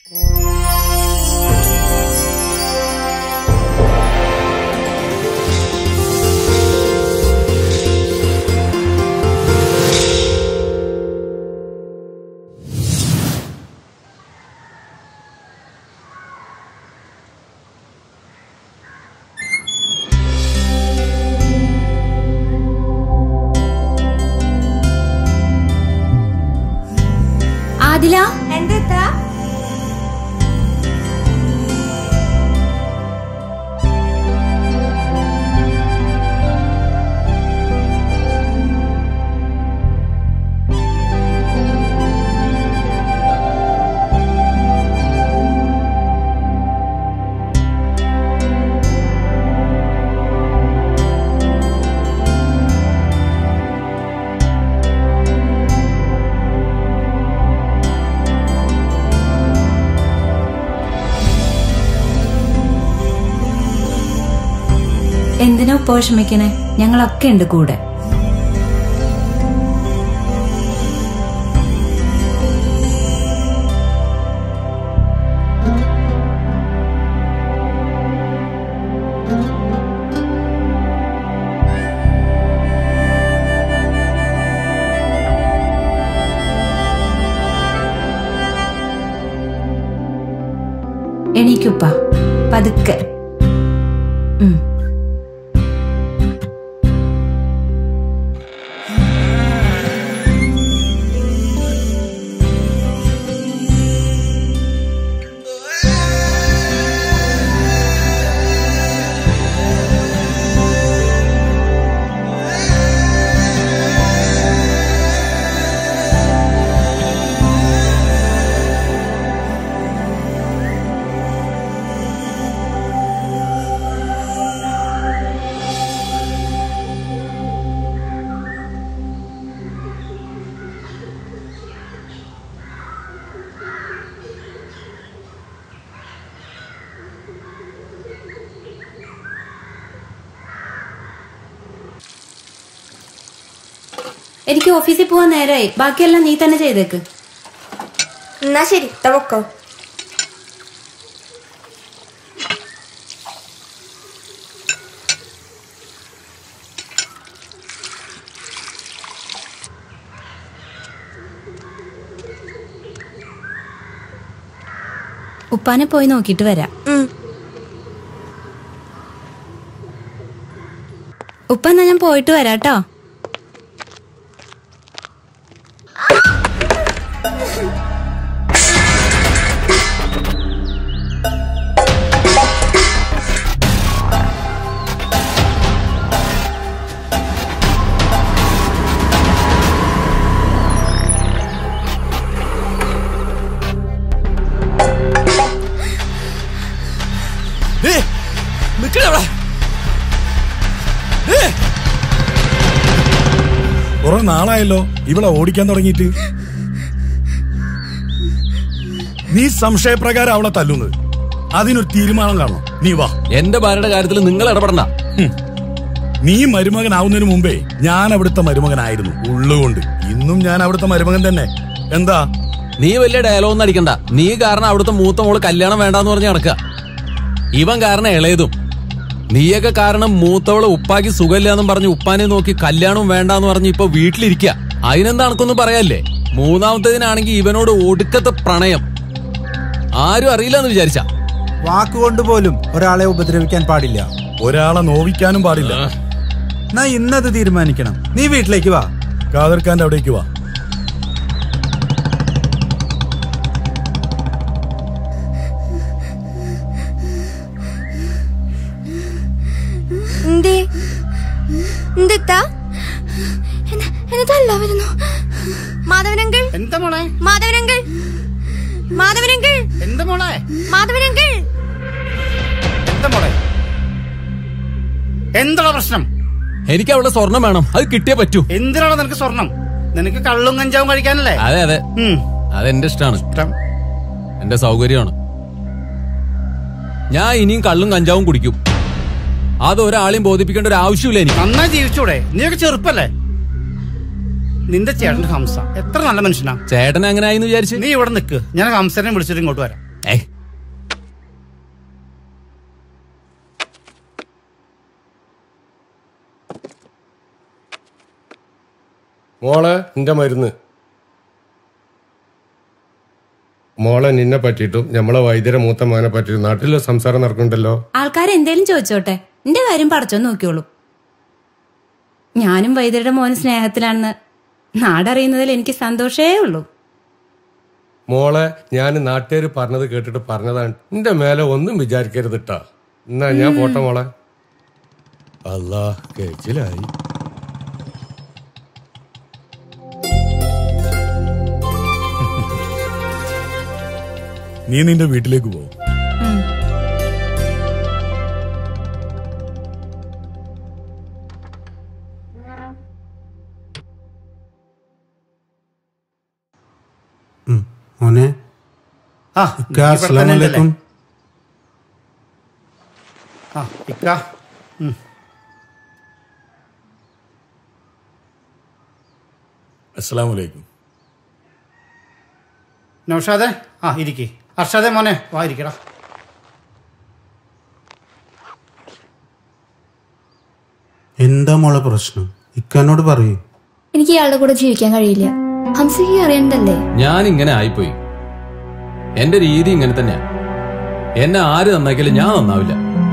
ആദില എന്താ എന്തിനാ ഉപ്പ വിഷമിക്കണേ ഞങ്ങളൊക്കെ ഉണ്ട് കൂടെ എണീക്കുപ്പ പതുക്കെ ഉം എനിക്ക് ഓഫീസിൽ പോവാൻ നേരമായി ബാക്കിയെല്ലാം നീ തന്നെ ചെയ്തേക്ക് എന്നാ ശരി തവക്കോ ഉപ്പാനെ പോയി നോക്കിയിട്ട് വരാം ഉപ്പ എന്നാ ഞാൻ പോയിട്ട് വരാട്ടോ കുറെ നാളായല്ലോ ഇവളെ ഓടിക്കാൻ തുടങ്ങിയിട്ട് നീ സംശയപ്രകാരം അവളെ തല്ലുന്നത് അതിനൊരു തീരുമാനം കാണണം നീ വാ എന്റെ ഭാര്യയുടെ കാര്യത്തിൽ നിങ്ങൾ ഇടപെടണ്ട നീ മരുമകനാവുന്നതിന് മുമ്പേ ഞാൻ അവിടുത്തെ മരുമകനായിരുന്നു ഉള്ളുകൊണ്ട് ഇന്നും ഞാൻ അവിടുത്തെ മരുമകൻ തന്നെ എന്താ നീ വലിയ ഡയലോഗ് ഒന്നും അടിക്കണ്ട നീ കാരണം അവിടുത്തെ മൂത്ത മോള് കല്യാണം വേണ്ടാന്ന് പറഞ്ഞ് നടക്കുക ഇവൻ കാരണം ഇളയതും നീയൊക്കെ കാരണം മൂത്തവള് ഉപ്പാക്കി സുഖമില്ലാന്നും പറഞ്ഞ് ഉപ്പാനെ നോക്കി കല്യാണം വേണ്ടാന്ന് പറഞ്ഞ് ഇപ്പൊ വീട്ടിലിരിക്കുക അതിനെന്താ അനക്കൊന്നും പറയാല്ലേ മൂന്നാമത്തേതിനാണെങ്കിൽ ഇവനോട് ഒടുക്കത്തെ പ്രണയം ആരും അറിയില്ലെന്ന് വിചാരിച്ച വാക്കുകൊണ്ട് പോലും ഒരാളെ ഉപദ്രവിക്കാൻ പാടില്ല ഒരാളെ നോവിക്കാനും പാടില്ല എന്നാ ഇന്നത് തീരുമാനിക്കണം നീ വീട്ടിലേക്ക് വാ കാതർക്കാന്റെ അവിടേക്ക് വാ എന്തേ എന്തെത്താ എന്നെ തല്ല വരുന്നു മാധവനങ്കിൾ എന്താ മോളെ മാധവനങ്കിൾ മാധവനങ്കിൾ എന്താ മോളെ മാധവനങ്കിൾ എന്താ മോളെ എന്താണ് പ്രശ്നം എനിക്ക് അവിടെ സ്വർണം വേണം അത് കിട്ടിയേ പറ്റൂ എന്തിനാണ് നിനക്ക് സ്വർണം നിനക്ക് കള്ളും കഞ്ചാവും കഴിക്കാനല്ലേ അതെ അതെ ഉം. അതെന്റെ ഇഷ്ടമാണ് എന്റെ സൗകര്യമാണ് ഞാൻ ഇനിയും കള്ളും കഞ്ചാവും കുടിക്കും അത് ഒരാളെയും ബോധിപ്പിക്കേണ്ട ഒരു ആവശ്യമില്ല എനിക്ക് നന്നായി ജീവിച്ചൂടെ നീയൊക്കെ ചെറുപ്പല്ലേ നിന്റെ ചേട്ടൻ ഹംസ എത്ര നല്ല മനുഷ്യനാ ചേട്ടൻ എങ്ങനെ ആയിന്ന് വിചാരിച്ച് നീ ഇവിടെ നിൽക്ക് ഞാൻ ഹംസനെ വിളിച്ചിട്ട് ഇങ്ങോട്ട് വരാം മോളെ നിന്റെ മരുന്ന് മോളെ നിന്നെ പറ്റിയിട്ടും നമ്മളെ വൈദ്യര മൂത്ത മോനെ പറ്റിയിട്ടും നാട്ടിലെ സംസാരം നടക്കുന്നുണ്ടല്ലോ ആൾക്കാർ എന്തേലും ചോദിച്ചോട്ടെ എന്റെ കാര്യം പടച്ചോ നോക്കിയോളൂ ഞാനും വൈദ്യരുടെ മോന് സ്നേഹത്തിലാണെന്ന് നാടറിയുന്നതിൽ എനിക്ക് സന്തോഷേ ഉള്ളൂ മോളെ ഞാൻ നാട്ടുകാർ പറഞ്ഞത് കേട്ടിട്ട് പറഞ്ഞതാണ് നിന്റെ മേലെ ഒന്നും വിചാരിക്കരുത് ട്ടാ എന്നാ ഞാൻ പോട്ടെ മോളെ അല്ലാ കഴിച്ചിലായി നീ നിന്റെ വീട്ടിലേക്ക് പോ മോനെ ആ ഇക്ക, നീ ഇവിടെ അസ്സലാമു തന്നെ അലൈക്കും. ഉണ്ടല്ലേ? ആ ഇക്ക ഉം. അസ്സലാം വലൈക്കും നൗഷാദെ ആ ഇരിക്കേ അർഷാദെ മോനെ വാ ഇരിക്കടാ എന്താ മോളെ പ്രശ്നം ഇക്കാനോട് പറയൂ എനിക്ക് ഇയാളുടെ കൂടെ ജീവിക്കാൻ കഴിയില്ല ഹംസയ്ക്ക് അറിയണ്ടല്ലേ ഞാൻ ഇങ്ങനെ ആയിപ്പോയി എന്റെ രീതി ഇങ്ങനെ തന്നെയാ എന്നെ ആര് നന്നാക്കിയാലും ഞാൻ നന്നാവില്ല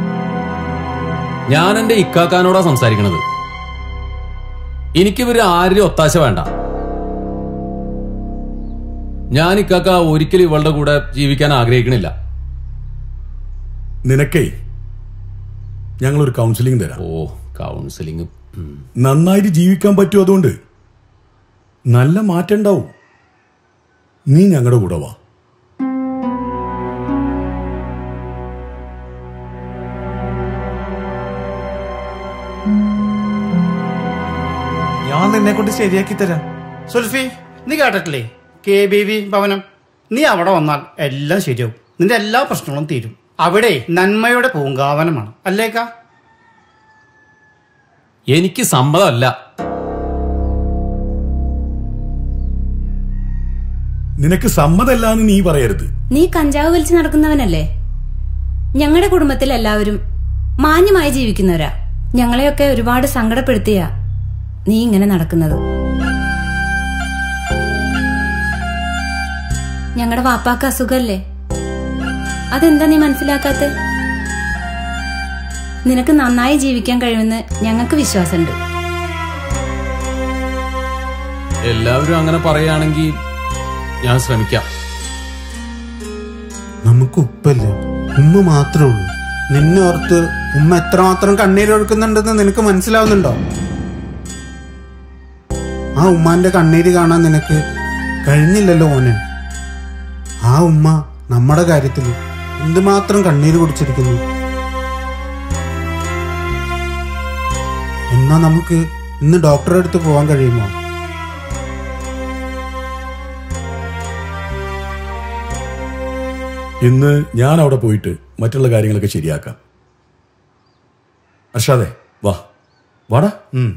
ഞാൻ എന്റെ ഇക്കാക്കാനോടാ സംസാരിക്കണത് എനിക്ക് ഇവര് ആരും ഒത്താശ വേണ്ട ഞാൻ ഇക്കാക്ക ഒരിക്കലും ഇവളുടെ കൂടെ ജീവിക്കാൻ ആഗ്രഹിക്കണില്ല നിനക്കേ ഞങ്ങളൊരു കൗൺസിലിംഗ് തരാം ഓ കൗൺസിലിംഗ് നന്നായിട്ട് ജീവിക്കാൻ പറ്റും അതുകൊണ്ട് നല്ല മാറ്റം ഉണ്ടാവും നീ ഞങ്ങളുടെ കൂടെ വാ ഞാൻ നിന്നെ കൊണ്ട് ശരിയാക്കി തരാം സുൽഫി നീ കേട്ടിട്ടില്ലേ കെ ബി വി ഭവനം നീ അവിടെ വന്നാൽ എല്ലാം ശരിയാവും നിന്റെ എല്ലാ പ്രശ്നങ്ങളും തീരും അവിടെ നന്മയുടെ പൂങ്കാവനമാണ് അല്ലേക്കാ എനിക്ക് സമ്മതമല്ല നിനക്ക് സമ്മതല്ലാന്ന് നീ പറയരുത് നീ കഞ്ചാവ് വലിച്ചു നടക്കുന്നവനല്ലേ ഞങ്ങളുടെ കുടുംബത്തിൽ എല്ലാവരും മാന്യമായി ജീവിക്കുന്നവരാ ഞങ്ങളെയൊക്കെ ഒരുപാട് സങ്കടപ്പെടുത്തിയ നീ ഇങ്ങനെ നടക്കുന്നത് ഞങ്ങളുടെ വാപ്പാക്ക് അസുഖല്ലേ അതെന്താ നീ മനസ്സിലാക്കാത്ത നിനക്ക് നന്നായി ജീവിക്കാൻ കഴിയുമെന്ന് ഞങ്ങൾക്ക് വിശ്വാസമുണ്ട് എല്ലാവരും അങ്ങനെ പറയുകയാണെങ്കിൽ ഞാൻ ശ്രമിക്കാം നമുക്ക് ഉപ്പല്ല ഉമ്മ മാത്രമേ ഉള്ളൂ നിന്നെ ഓർത്ത് ഉമ്മ എത്രമാത്രം കണ്ണീരൊഴുക്കുന്നുണ്ടെന്ന് നിനക്ക് മനസ്സിലാവുന്നുണ്ടോ ആ ഉമ്മാന്റെ കണ്ണീര് കാണാൻ നിനക്ക് കഴിഞ്ഞില്ലല്ലോ മോനെ ആ ഉമ്മ നമ്മുടെ കാര്യത്തിൽ എന്തുമാത്രം കണ്ണീര് കുടിച്ചിരിക്കുന്നു എന്നാ നമുക്ക് ഇന്ന് ഡോക്ടറെ അടുത്ത് പോകാൻ കഴിയുമോ ഇന്ന് ഞാൻ അവിടെ പോയിട്ട് മറ്റുള്ള കാര്യങ്ങളൊക്കെ ശരിയാക്കാം അർഷാദെ വാ വാടാ ഉം.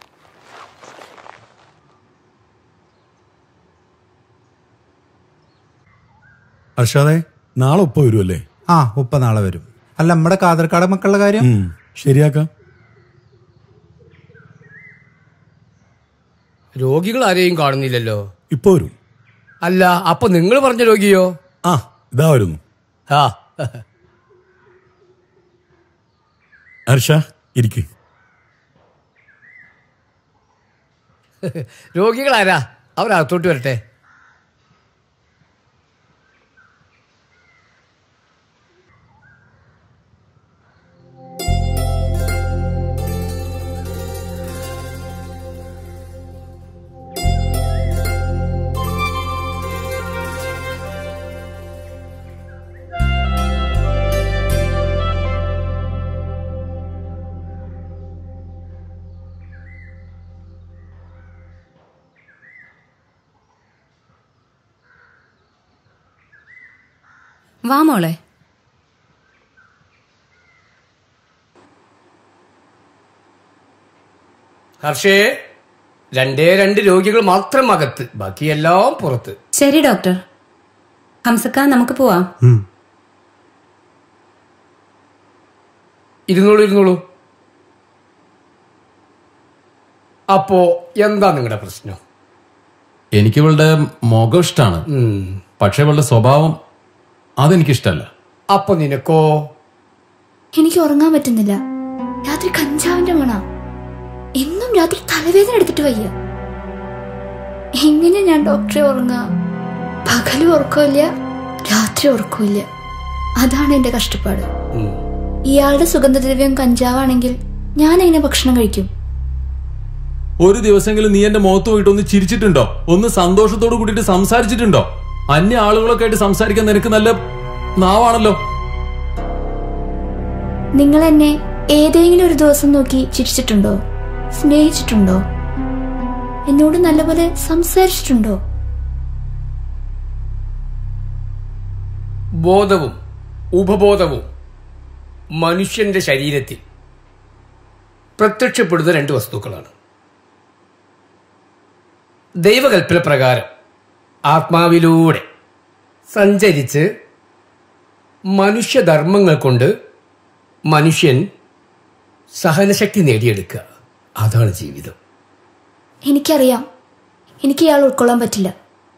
അർഷാദെ നാളെ ഒപ്പം വരുമല്ലേ ആ ഉപ്പ നാളെ വരും അല്ല നമ്മുടെ കാതർക്കാട് മക്കളുടെ കാര്യം ഉം, ശരിയാക്കാം രോഗികൾ ആരെയും കാണുന്നില്ലല്ലോ ഇപ്പൊ വരും അല്ല അപ്പൊ നിങ്ങൾ പറഞ്ഞ രോഗിയോ ആ ഇതാ വരുന്നു ആ ഹർഷ ഇരിക്ക് രോഗികൾ ആരാ അവരകത്തോട്ട് വരട്ടെ വാ മോളെ ഹർഷേ രണ്ടേ രണ്ട് രോഗികൾ മാത്രം അകത്ത് ബാക്കിയെല്ലാം പുറത്ത് ശരി ഡോക്ടർ ഹംസക്ക നമുക്ക് പോവാം ഉം. ഇരുന്നോളൂ ഇരുന്നോളൂ അപ്പോ എന്താ നിങ്ങളുടെ പ്രശ്നം എനിക്ക് ഇവളുടെ മുഖം ഇഷ്ടമാണ് പക്ഷെ ഇവളുടെ സ്വഭാവം അതെനിക്കിഷ്ടല്ല അപ്പൊ നിനക്കോ എനിക്ക് ഉറങ്ങാൻ പറ്റുന്നില്ല രാത്രി കഞ്ചാവിന്റെ മണ എന്നും രാത്രി തലവേദന എടുത്തിട്ട് വയ്യ എങ്ങനെ ഞാൻ ഡോക്ടറെ ഉറങ്ങാ പകലും ഉറക്കമില്ല രാത്രി ഉറക്കമില്ല അതാണ് എന്റെ കഷ്ടപ്പാട് ഇയാളുടെ സുഗന്ധദ്രവ്യം കഞ്ചാവാണെങ്കിൽ ഞാൻ എങ്ങനെ ഭക്ഷണം കഴിക്കും ഒരു ദിവസമെങ്കിലും നീ എന്റെ മുഖത്ത് പോയിട്ട് ഒന്ന് ചിരിച്ചിട്ടുണ്ടോ ഒന്ന് സന്തോഷത്തോട് കൂടിയിട്ട് സംസാരിച്ചിട്ടുണ്ടോ അന്യ ആളുകളൊക്കെ ആയിട്ട് സംസാരിക്കാൻ നിനക്ക് നല്ല നാവാണല്ലോ നിങ്ങൾ എന്നെ ഏതെങ്കിലും ഒരു ദിവസം നോക്കി ചിരിച്ചിട്ടുണ്ടോ സ്നേഹിച്ചിട്ടുണ്ടോ എന്നോട് നല്ലപോലെ സംസാരിച്ചിട്ടുണ്ടോ ബോധവും ഉപബോധവും മനുഷ്യന്റെ ശരീരത്തിൽ പ്രത്യക്ഷപ്പെടുന്ന രണ്ട് വസ്തുക്കളാണ് ദൈവകൽപ്പന പ്രകാരം ആത്മാവിലൂടെ സഞ്ചരിച്ച് മനുഷ്യധർമ്മങ്ങൾ കൊണ്ട് മനുഷ്യൻ സഹനശക്തി നേടിയെടുക്കുക അതാണ് ജീവിതം എനിക്കറിയാം എനിക്ക് ഇയാൾ ഉൾക്കൊള്ളാൻ പറ്റില്ല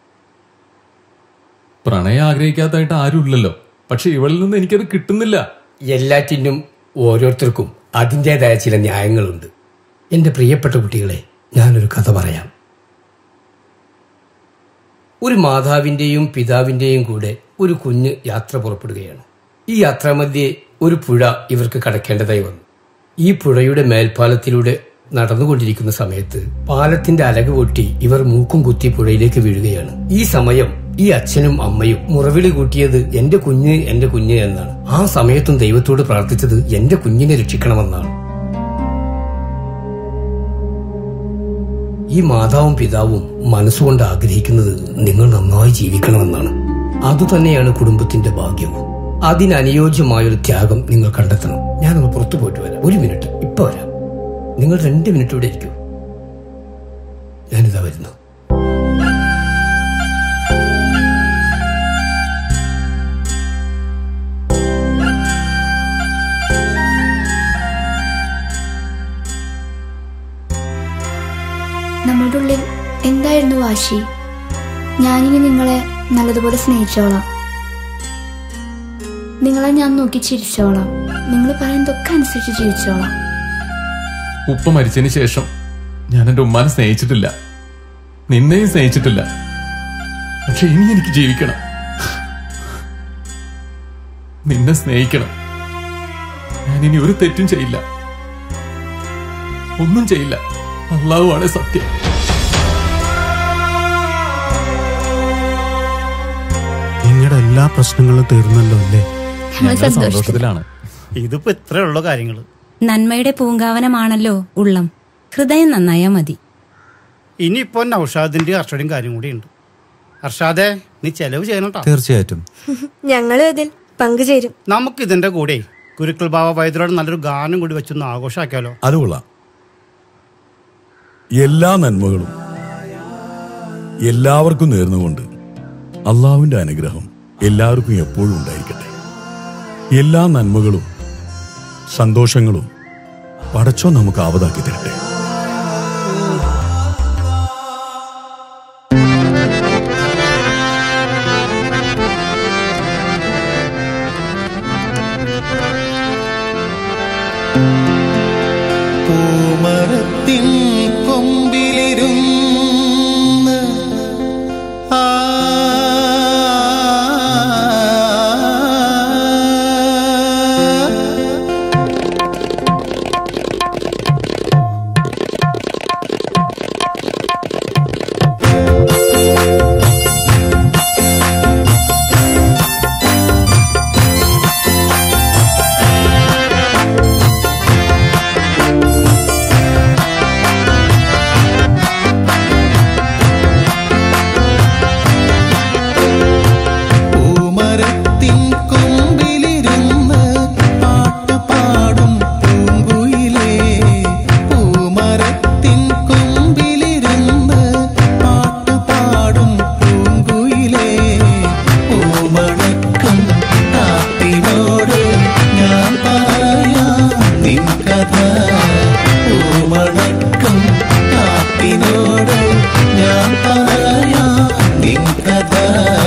പ്രണയം ആഗ്രഹിക്കാത്തായിട്ട് ആരുമില്ലല്ലോ പക്ഷെ ഇവളിൽ നിന്ന് എനിക്കത് കിട്ടുന്നില്ല എല്ലാറ്റിനും ഓരോരുത്തർക്കും അതിൻ്റെതായ ചില ന്യായങ്ങളുണ്ട് എൻ്റെ പ്രിയപ്പെട്ട കുട്ടികളെ ഞാനൊരു കഥ പറയാം ഒരു മാതാവിൻ്റെയും പിതാവിൻ്റെയും കൂടെ ഒരു കുഞ്ഞ് യാത്ര പുറപ്പെടുകയാണ് ഈ യാത്രാമധ്യേ ഒരു പുഴ ഇവർക്ക് കടക്കേണ്ടതായി വന്നു ഈ പുഴയുടെ മേൽപ്പാലത്തിലൂടെ നടന്നുകൊണ്ടിരിക്കുന്ന സമയത്ത് പാലത്തിന്റെ അലക് പൊട്ടി ഇവർ മൂക്കും കുത്തി പുഴയിലേക്ക് വീഴുകയാണ് ഈ സമയം ഈ അച്ഛനും അമ്മയും മുറവിളി കൂട്ടിയത് എന്റെ കുഞ്ഞ് എന്റെ കുഞ്ഞ് എന്നാണ് ആ സമയത്തും ദൈവത്തോട് പ്രാർത്ഥിച്ചത് എന്റെ കുഞ്ഞിനെ രക്ഷിക്കണമെന്നാണ് ഈ മാതാവും പിതാവും മനസ്സുകൊണ്ട് ആഗ്രഹിക്കുന്നത് നിങ്ങൾ നന്നായി ജീവിക്കണമെന്നാണ് അതുതന്നെയാണ് കുടുംബത്തിന്റെ ഭാഗ്യവും അതിനനുയോജ്യമായൊരു ത്യാഗം നിങ്ങൾ കണ്ടെത്തണം ഞാനൊന്ന് പുറത്തു പോയിട്ട് വരാം ഒരു മിനിറ്റ് ഇപ്പൊ വരാം നിങ്ങൾ രണ്ട് മിനിറ്റ് ഇവിടെ ഇരിക്കൂ ഞാനിതാ വരുന്നു നമ്മളുടെ ഉള്ളിൽ എന്തായിരുന്നു വാശി ഞാനിനി നിങ്ങളെ നല്ലതുപോലെ സ്നേഹിച്ചോളാം നിങ്ങളെ ഞാൻ നോക്കി ചിരിച്ചോളാം നിങ്ങൾ പറയുന്നതൊക്കെ അനുസരിച്ച് ജീവിച്ചോളാം ഉപ്പ മരിച്ചതിന് ശേഷം ഞാൻ എന്റെ ഉമ്മാനെ സ്നേഹിച്ചിട്ടില്ല നിന്നെയും സ്നേഹിച്ചിട്ടില്ല പക്ഷെ ഇനി എനിക്ക് ജീവിക്കണം നിന്നെ സ്നേഹിക്കണം ഞാൻ ഇനി ഒരു തെറ്റും ചെയ്യില്ല ഒന്നും ചെയ്യില്ല അള്ളാഹുവാണ് സത്യം നിങ്ങളുടെ എല്ലാ പ്രശ്നങ്ങളും തീർന്നല്ലോ അല്ലേ ഞങ്ങൾ ഞങ്ങൾ സന്തോഷത്തിൽ സന്തോഷത്തിലാണ് ഇതിപ്പോ ഇത്രയുള്ള കാര്യങ്ങൾ നന്മയുടെ പൂങ്കാവനമാണല്ലോ ഉള്ളം ഹൃദയം നന്നായാ മതി ഇനിയിപ്പോ നൌഷാദിന്റെ അർഷടിയും കാര്യം കൂടി ഉണ്ട് അർഷാദെ നീ ചെലവ് ചെയ്യണം കേട്ടോ തീർച്ചയായിട്ടും ഞങ്ങളും അതിൽ പങ്കുചേരും നമുക്ക് ഇതിന്റെ കൂടെ ഗുരുക്കൾ ബാബ വൈദ്യരോട് നല്ലൊരു ഗാനം കൂടി വെച്ചൊന്ന് ആഘോഷാക്കിയാലോ അത് കൊള്ളാം എല്ലാ നന്മകളും എല്ലാവർക്കും നേർന്നുകൊണ്ട് അള്ളാഹുവിന്റെ അനുഗ്രഹം എല്ലാവർക്കും എപ്പോഴും ഉണ്ടായിരിക്കട്ടെ എല്ലാ നന്മകളും സന്തോഷങ്ങളും പടച്ചോ നമുക്ക് ആവതാക്കി തരട്ടെ പൂമരത്തിൻ കൊമ്പിലിരുന്ന് ആ നിൻ കഥ